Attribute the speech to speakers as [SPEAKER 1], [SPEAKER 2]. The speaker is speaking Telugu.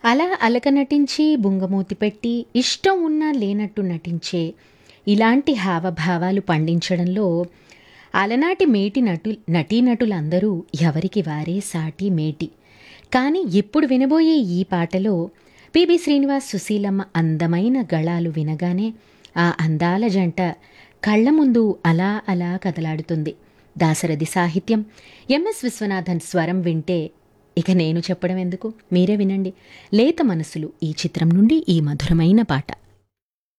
[SPEAKER 1] అలా అలక నటించి బుంగమూతి పెట్టి ఇష్టం ఉన్నా లేనట్టు నటించే ఇలాంటి హావభావాలు పండించడంలో అలనాటి మేటి నటు నటీనటులందరూ ఎవరికి వారే సాటి మేటి కానీ ఇప్పుడు వినబోయే ఈ పాటలో పిబి శ్రీనివాస్ సుశీలమ్మ అందమైన గళాలు వినగానే ఆ అందాల జంట కళ్ళ ముందు అలా అలా కదలాడుతుంది దాసరథి సాహిత్యం ఎంఎస్ విశ్వనాథన్ స్వరం వింటే ఇక నేను చెప్పడం ఎందుకు మీరే వినండి లేత మనసులు ఈ చిత్రం నుండి ఈ మధురమైన పాట